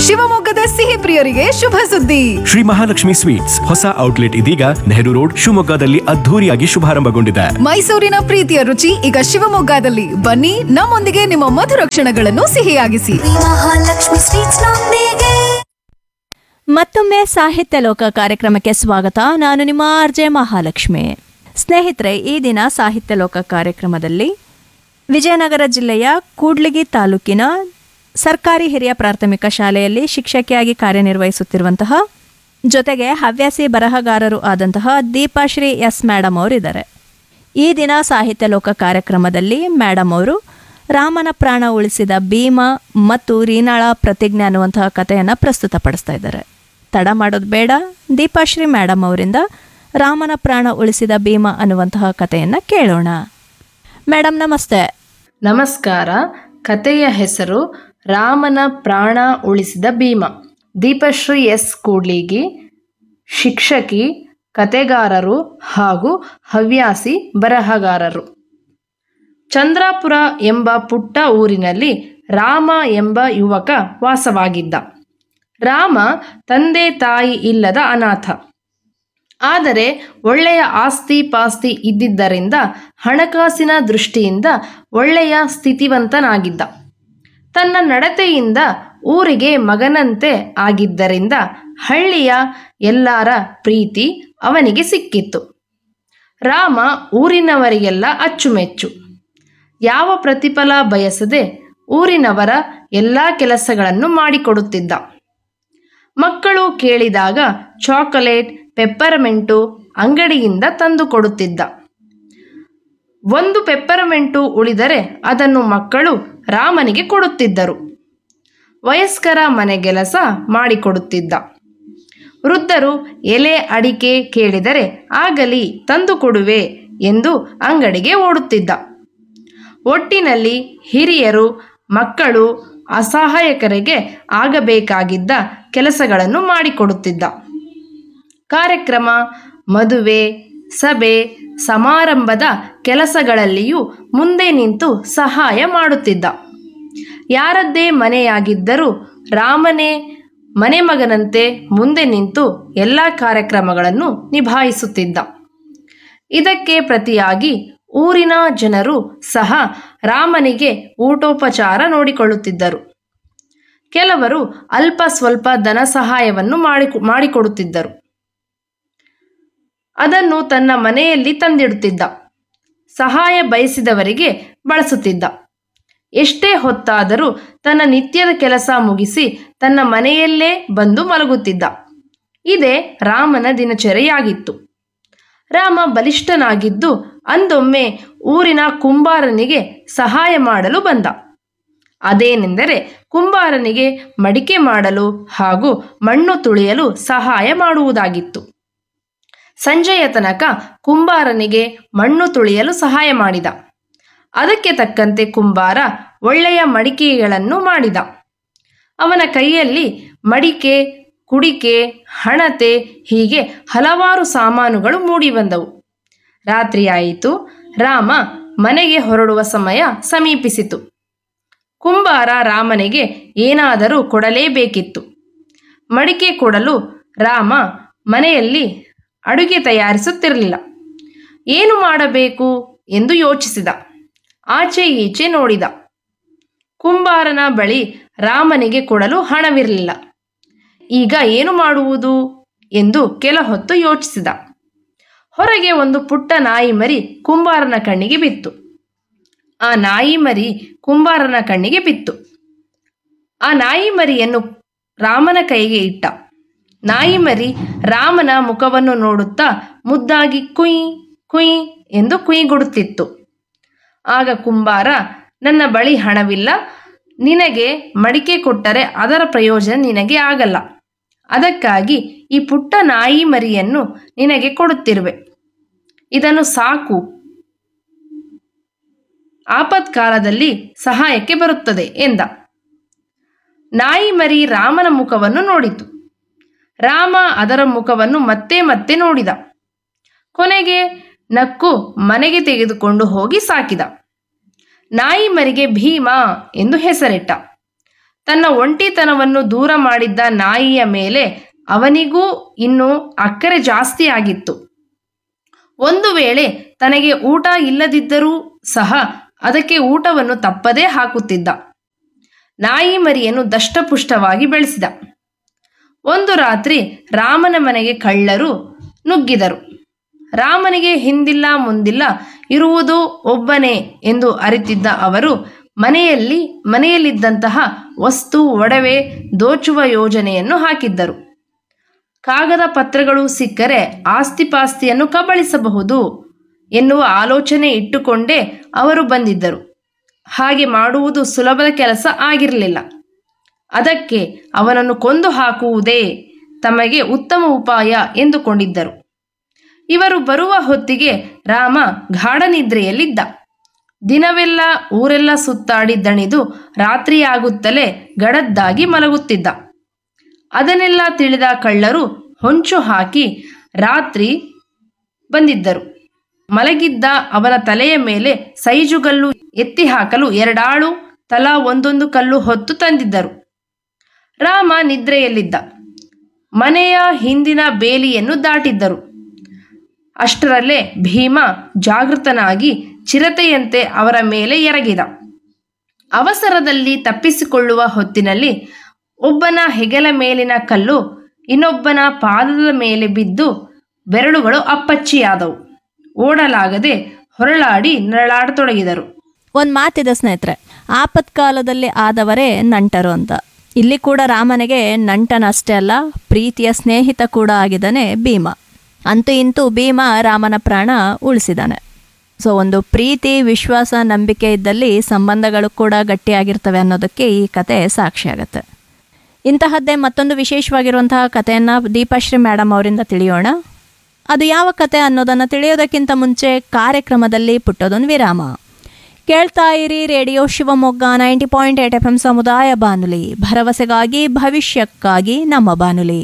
ಶಿವಮೊಗ್ಗದ ಸಿಹಿ ಪ್ರಿಯರಿಗೆ ಶುಭ ಸುದ್ದಿ ಶ್ರೀ ಮಹಾಲಕ್ಷ್ಮಿ ಸ್ವೀಟ್ಸ್ ಹೊಸ ಔಟ್ಲೆಟ್ ಇದೀಗ ನೆಹರು ರೋಡ್ ಶಿವಮೊಗ್ಗದಲ್ಲಿ ಅದ್ಧೂರಿಯಾಗಿ ಶುಭಾರಂಭಗೊಂಡಿದೆ ಮೈಸೂರಿನ ಪ್ರೀತಿಯ ರುಚಿ ಈಗ ಶಿವಮೊಗ್ಗದಲ್ಲಿ ಬನ್ನಿ ನಮ್ಮೊಂದಿಗೆ ನಿಮ್ಮ ಮಧುರ ಕ್ಷಣಗಳನ್ನು ಸಿಹಿಯಾಗಿಸಿ ಮಹಾಲಕ್ಷ್ಮಿ ಸ್ವೀಟ್ಸ್ ನೊಂದಿಗೆ ಮತ್ತೊಮ್ಮೆ ಸಾಹಿತ್ಯ ಲೋಕ ಕಾರ್ಯಕ್ರಮಕ್ಕೆ ಸ್ವಾಗತ ನಾನು ನಿಮ್ಮ ಆರ್ ಜೆ ಮಹಾಲಕ್ಷ್ಮಿ ಸ್ನೇಹಿತರೆ ಈ ದಿನ ಸಾಹಿತ್ಯ ಲೋಕ ಕಾರ್ಯಕ್ರಮದಲ್ಲಿ ವಿಜಯನಗರ ಜಿಲ್ಲೆಯ ಕೂಡ್ಲಿಗಿ ತಾಲೂಕಿನ ಸರ್ಕಾರಿ ಹಿರಿಯ ಪ್ರಾಥಮಿಕ ಶಾಲೆಯಲ್ಲಿ ಶಿಕ್ಷಕಿಯಾಗಿ ಕಾರ್ಯನಿರ್ವಹಿಸುತ್ತಿರುವಂತಹ ಜೊತೆಗೆ ಹವ್ಯಾಸಿ ಬರಹಗಾರರು ಆದಂತಹ ದೀಪಾಶ್ರೀ ಎಸ್ ಮೇಡಮ್ ಅವರಿದ್ದಾರೆ ಈ ದಿನ ಸಾಹಿತ್ಯ ಲೋಕ ಕಾರ್ಯಕ್ರಮದಲ್ಲಿ ಮೇಡಮ್ ಅವರು ರಾಮನ ಪ್ರಾಣ ಉಳಿಸಿದ ಭೀಮ ಮತ್ತು ರೀನಾಳ ಪ್ರತಿಜ್ಞೆ ಅನ್ನುವಂತಹ ಕಥೆಯನ್ನು ಪ್ರಸ್ತುತಪಡಿಸ್ತಾ ಇದ್ದಾರೆ ತಡ ಮಾಡೋದು ಬೇಡ ದೀಪಾಶ್ರೀ ಮೇಡಮ್ ಅವರಿಂದ ರಾಮನ ಪ್ರಾಣ ಉಳಿಸಿದ ಭೀಮ ಅನ್ನುವಂತಹ ಕಥೆಯನ್ನು ಕೇಳೋಣ ಮೇಡಮ್ ನಮಸ್ತೆ ನಮಸ್ಕಾರ ಕಥೆಯ ಹೆಸರು ರಾಮನ ಪ್ರಾಣ ಉಳಿಸಿದ ಭೀಮ ದೀಪಶ್ರೀ ಎಸ್ ಕೂಡ್ಲಿಗಿ ಶಿಕ್ಷಕಿ ಕತೆಗಾರರು ಹಾಗೂ ಹವ್ಯಾಸಿ ಬರಹಗಾರರು ಚಂದ್ರಾಪುರ ಎಂಬ ಪುಟ್ಟ ಊರಿನಲ್ಲಿ ರಾಮ ಎಂಬ ಯುವಕ ವಾಸವಾಗಿದ್ದ ರಾಮ ತಂದೆ ತಾಯಿ ಇಲ್ಲದ ಅನಾಥ ಆದರೆ ಒಳ್ಳೆಯ ಆಸ್ತಿ ಪಾಸ್ತಿ ಇದ್ದಿದ್ದರಿಂದ ಹಣಕಾಸಿನ ದೃಷ್ಟಿಯಿಂದ ಒಳ್ಳೆಯ ಸ್ಥಿತಿವಂತನಾಗಿದ್ದ ತನ್ನ ನಡತೆಯಿಂದ ಊರಿಗೆ ಮಗನಂತೆ ಆಗಿದ್ದರಿಂದ ಹಳ್ಳಿಯ ಎಲ್ಲರ ಪ್ರೀತಿ ಅವನಿಗೆ ಸಿಕ್ಕಿತ್ತು ರಾಮ ಊರಿನವರಿಗೆಲ್ಲ ಅಚ್ಚುಮೆಚ್ಚು ಯಾವ ಪ್ರತಿಫಲ ಬಯಸದೆ ಊರಿನವರ ಎಲ್ಲ ಕೆಲಸಗಳನ್ನು ಮಾಡಿಕೊಡುತ್ತಿದ್ದ ಮಕ್ಕಳು ಕೇಳಿದಾಗ ಚಾಕೊಲೇಟ್ ಪೆಪ್ಪರಮೆಂಟು ಅಂಗಡಿಯಿಂದ ತಂದು ಕೊಡುತ್ತಿದ್ದ ಒಂದು ಪೆಪ್ಪರಮೆಂಟು ಉಳಿದರೆ ಅದನ್ನು ಮಕ್ಕಳು ರಾಮನಿಗೆ ಕೊಡುತ್ತಿದ್ದರು ವಯಸ್ಕರ ಮನೆಗೆಲಸ ಮಾಡಿಕೊಡುತ್ತಿದ್ದ ವೃದ್ಧರು ಎಲೆ ಅಡಿಕೆ ಕೇಳಿದರೆ ಆಗಲಿ ತಂದು ಕೊಡುವೆ ಎಂದು ಅಂಗಡಿಗೆ ಓಡುತ್ತಿದ್ದ ಒಟ್ಟಿನಲ್ಲಿ ಹಿರಿಯರು ಮಕ್ಕಳು ಅಸಹಾಯಕರಿಗೆ ಆಗಬೇಕಾಗಿದ್ದ ಕೆಲಸಗಳನ್ನು ಮಾಡಿಕೊಡುತ್ತಿದ್ದ ಕಾರ್ಯಕ್ರಮ ಮದುವೆ ಸಭೆ ಸಮಾರಂಭದ ಕೆಲಸಗಳಲ್ಲಿಯೂ ಮುಂದೆ ನಿಂತು ಸಹಾಯ ಮಾಡುತ್ತಿದ್ದ ಯಾರದ್ದೇ ಮನೆಯಾಗಿದ್ದರೂ ರಾಮನೇ ಮನೆ ಮಗನಂತೆ ಮುಂದೆ ನಿಂತು ಎಲ್ಲ ಕಾರ್ಯಕ್ರಮಗಳನ್ನು ನಿಭಾಯಿಸುತ್ತಿದ್ದ ಇದಕ್ಕೆ ಪ್ರತಿಯಾಗಿ ಊರಿನ ಜನರು ಸಹ ರಾಮನಿಗೆ ಊಟೋಪಚಾರ ನೋಡಿಕೊಳ್ಳುತ್ತಿದ್ದರು ಕೆಲವರು ಅಲ್ಪ ಸ್ವಲ್ಪ ಧನ ಸಹಾಯವನ್ನು ಮಾಡಿ ಮಾಡಿಕೊಡುತ್ತಿದ್ದರು ಅದನ್ನು ತನ್ನ ಮನೆಯಲ್ಲಿ ತಂದಿಡುತ್ತಿದ್ದ ಸಹಾಯ ಬಯಸಿದವರಿಗೆ ಬಳಸುತ್ತಿದ್ದ ಎಷ್ಟೇ ಹೊತ್ತಾದರೂ ತನ್ನ ನಿತ್ಯದ ಕೆಲಸ ಮುಗಿಸಿ ತನ್ನ ಮನೆಯಲ್ಲೇ ಬಂದು ಮಲಗುತ್ತಿದ್ದ ಇದೇ ರಾಮನ ದಿನಚರಿಯಾಗಿತ್ತು ರಾಮ ಬಲಿಷ್ಠನಾಗಿದ್ದು ಅಂದೊಮ್ಮೆ ಊರಿನ ಕುಂಬಾರನಿಗೆ ಸಹಾಯ ಮಾಡಲು ಬಂದ ಅದೇನೆಂದರೆ ಕುಂಬಾರನಿಗೆ ಮಡಿಕೆ ಮಾಡಲು ಹಾಗೂ ಮಣ್ಣು ತುಳಿಯಲು ಸಹಾಯ ಮಾಡುವುದಾಗಿತ್ತು ಸಂಜೆಯ ತನಕ ಕುಂಬಾರನಿಗೆ ಮಣ್ಣು ತುಳಿಯಲು ಸಹಾಯ ಮಾಡಿದ ಅದಕ್ಕೆ ತಕ್ಕಂತೆ ಕುಂಬಾರ ಒಳ್ಳೆಯ ಮಡಿಕೆಗಳನ್ನು ಮಾಡಿದ ಅವನ ಕೈಯಲ್ಲಿ ಮಡಿಕೆ ಕುಡಿಕೆ ಹಣತೆ ಹೀಗೆ ಹಲವಾರು ಸಾಮಾನುಗಳು ಮೂಡಿಬಂದವು ರಾತ್ರಿಯಾಯಿತು ರಾಮ ಮನೆಗೆ ಹೊರಡುವ ಸಮಯ ಸಮೀಪಿಸಿತು ಕುಂಬಾರ ರಾಮನಿಗೆ ಏನಾದರೂ ಕೊಡಲೇಬೇಕಿತ್ತು ಮಡಿಕೆ ಕೊಡಲು ರಾಮ ಮನೆಯಲ್ಲಿ ಅಡುಗೆ ತಯಾರಿಸುತ್ತಿರಲಿಲ್ಲ ಏನು ಮಾಡಬೇಕು ಎಂದು ಯೋಚಿಸಿದ ಆಚೆ ಈಚೆ ನೋಡಿದ ಕುಂಬಾರನ ಬಳಿ ರಾಮನಿಗೆ ಕೊಡಲು ಹಣವಿರಲಿಲ್ಲ ಈಗ ಏನು ಮಾಡುವುದು ಎಂದು ಕೆಲ ಹೊತ್ತು ಯೋಚಿಸಿದ ಹೊರಗೆ ಒಂದು ಪುಟ್ಟ ನಾಯಿ ಮರಿ ಕುಂಬಾರನ ಕಣ್ಣಿಗೆ ಬಿತ್ತು ಆ ನಾಯಿ ಮರಿ ಕುಂಬಾರನ ಕಣ್ಣಿಗೆ ಬಿತ್ತು ಆ ನಾಯಿ ಮರಿಯನ್ನು ರಾಮನ ಕೈಗೆ ಇಟ್ಟ ನಾಯಿ ಮರಿ ರಾಮನ ಮುಖವನ್ನು ನೋಡುತ್ತಾ ಮುದ್ದಾಗಿ ಕುಯ್ ಕುಯ್ ಎಂದು ಕುಯ್ಗುಡುತ್ತಿತ್ತು ಆಗ ಕುಂಬಾರ ನನ್ನ ಬಳಿ ಹಣವಿಲ್ಲ ನಿನಗೆ ಮಡಿಕೆ ಕೊಟ್ಟರೆ ಅದರ ಪ್ರಯೋಜನ ನಿನಗೆ ಆಗಲ್ಲ ಅದಕ್ಕಾಗಿ ಈ ಪುಟ್ಟ ನಾಯಿ ಮರಿಯನ್ನು ನಿನಗೆ ಕೊಡುತ್ತಿರುವೆ ಇದನ್ನು ಸಾಕು ಆಪತ್ಕಾಲದಲ್ಲಿ ಸಹಾಯಕ್ಕೆ ಬರುತ್ತದೆ ಎಂದ ನಾಯಿ ಮರಿ ರಾಮನ ಮುಖವನ್ನು ನೋಡಿತು ರಾಮ ಅದರ ಮುಖವನ್ನು ಮತ್ತೆ ಮತ್ತೆ ನೋಡಿದ ಕೊನೆಗೆ ನಕ್ಕು ಮನೆಗೆ ತೆಗೆದುಕೊಂಡು ಹೋಗಿ ಸಾಕಿದ ನಾಯಿ ಮರಿಗೆ ಭೀಮ ಎಂದು ಹೆಸರಿಟ್ಟ ತನ್ನ ಒಂಟಿತನವನ್ನು ದೂರ ಮಾಡಿದ್ದ ನಾಯಿಯ ಮೇಲೆ ಅವನಿಗೂ ಇನ್ನೂ ಅಕ್ಕರೆ ಜಾಸ್ತಿ ಆಗಿತ್ತು ಒಂದು ವೇಳೆ ತನಗೆ ಊಟ ಇಲ್ಲದಿದ್ದರೂ ಸಹ ಅದಕ್ಕೆ ಊಟವನ್ನು ತಪ್ಪದೇ ಹಾಕುತ್ತಿದ್ದ ನಾಯಿ ಮರಿಯನ್ನು ದಷ್ಟಪುಷ್ಟವಾಗಿ ಬೆಳೆಸಿದ ಒಂದು ರಾತ್ರಿ ರಾಮನ ಮನೆಗೆ ಕಳ್ಳರು ನುಗ್ಗಿದರು ರಾಮನಿಗೆ ಹಿಂದಿಲ್ಲ ಮುಂದಿಲ್ಲ ಇರುವುದು ಒಬ್ಬನೇ ಎಂದು ಅರಿತಿದ್ದ ಅವರು ಮನೆಯಲ್ಲಿ ಮನೆಯಲ್ಲಿದ್ದಂತಹ ವಸ್ತು ಒಡವೆ ದೋಚುವ ಯೋಜನೆಯನ್ನು ಹಾಕಿದ್ದರು ಕಾಗದ ಪತ್ರಗಳು ಸಿಕ್ಕರೆ ಆಸ್ತಿಪಾಸ್ತಿಯನ್ನು ಕಬಳಿಸಬಹುದು ಎನ್ನುವ ಆಲೋಚನೆ ಇಟ್ಟುಕೊಂಡೇ ಅವರು ಬಂದಿದ್ದರು ಹಾಗೆ ಮಾಡುವುದು ಸುಲಭದ ಕೆಲಸ ಆಗಿರಲಿಲ್ಲ ಅದಕ್ಕೆ ಅವನನ್ನು ಕೊಂದು ಹಾಕುವುದೇ ತಮಗೆ ಉತ್ತಮ ಉಪಾಯ ಎಂದುಕೊಂಡಿದ್ದರು ಇವರು ಬರುವ ಹೊತ್ತಿಗೆ ರಾಮ ಗಾಢನಿದ್ರೆಯಲ್ಲಿದ್ದ ದಿನವೆಲ್ಲ ಊರೆಲ್ಲ ಸುತ್ತಾಡಿ ದಣಿದು ರಾತ್ರಿಯಾಗುತ್ತಲೇ ಗಡದ್ದಾಗಿ ಮಲಗುತ್ತಿದ್ದ ಅದನ್ನೆಲ್ಲ ತಿಳಿದ ಕಳ್ಳರು ಹೊಂಚು ಹಾಕಿ ರಾತ್ರಿ ಬಂದಿದ್ದರು ಮಲಗಿದ್ದ ಅವನ ತಲೆಯ ಮೇಲೆ ಸೈಜುಗಲ್ಲು ಎತ್ತಿ ಹಾಕಲು ಎರಡಾಳು ತಲಾ ಒಂದೊಂದು ಕಲ್ಲು ಹೊತ್ತು ತಂದಿದ್ದರು ರಾಮ ನಿದ್ರೆಯಲ್ಲಿದ್ದ ಮನೆಯ ಹಿಂದಿನ ಬೇಲಿಯನ್ನು ದಾಟಿದ್ದರು ಅಷ್ಟರಲ್ಲೇ ಭೀಮ ಜಾಗೃತನಾಗಿ ಚಿರತೆಯಂತೆ ಅವರ ಮೇಲೆ ಎರಗಿದ ಅವಸರದಲ್ಲಿ ತಪ್ಪಿಸಿಕೊಳ್ಳುವ ಹೊತ್ತಿನಲ್ಲಿ ಒಬ್ಬನ ಹೆಗಲ ಮೇಲಿನ ಕಲ್ಲು ಇನ್ನೊಬ್ಬನ ಪಾದದ ಮೇಲೆ ಬಿದ್ದು ಬೆರಳುಗಳು ಅಪ್ಪಚ್ಚಿಯಾದವು ಓಡಲಾಗದೆ ಹೊರಳಾಡಿ ನರಳಾಡತೊಡಗಿದರು ಒಂದು ಮಾತಿದೆ ಸ್ನೇಹಿತರೆ ಆಪತ್ಕಾಲದಲ್ಲಿ ಆದವರೇ ನಂಟರು ಅಂತ ಇಲ್ಲಿ ಕೂಡ ರಾಮನಿಗೆ ನಂಟನಷ್ಟೇ ಅಲ್ಲ ಪ್ರೀತಿಯ ಸ್ನೇಹಿತ ಕೂಡ ಆಗಿದ್ದಾನೆ ಭೀಮ ಅಂತೂ ಇಂತೂ ಭೀಮ ರಾಮನ ಪ್ರಾಣ ಉಳಿಸಿದ್ದಾನೆ ಸೊ ಒಂದು ಪ್ರೀತಿ ವಿಶ್ವಾಸ ನಂಬಿಕೆ ಇದ್ದಲ್ಲಿ ಸಂಬಂಧಗಳು ಕೂಡ ಗಟ್ಟಿಯಾಗಿರ್ತವೆ ಅನ್ನೋದಕ್ಕೆ ಈ ಕತೆ ಸಾಕ್ಷಿಯಾಗತ್ತೆ ಇಂತಹದ್ದೇ ಮತ್ತೊಂದು ವಿಶೇಷವಾಗಿರುವಂತಹ ಕಥೆಯನ್ನು ದೀಪಾಶ್ರೀ ಮೇಡಮ್ ಅವರಿಂದ ತಿಳಿಯೋಣ ಅದು ಯಾವ ಕತೆ ಅನ್ನೋದನ್ನು ತಿಳಿಯೋದಕ್ಕಿಂತ ಮುಂಚೆ ಕಾರ್ಯಕ್ರಮದಲ್ಲಿ ಪುಟ್ಟದೊಂದು ವಿರಾಮ ಕೇಳ್ತಾ ಇರಿ radio Shivamogga ninety point eight F M ಸಮುದಾಯ ಬಾನುಲಿ ಭರವಸೆಗಾಗಿ ಭವಿಷ್ಯಕ್ಕಾಗಿ ನಮ್ಮ ಬಾನುಲಿ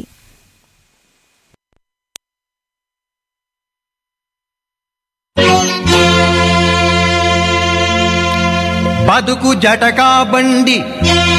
ಬದುಕು ಜಟಕಾ ಬಂಡಿ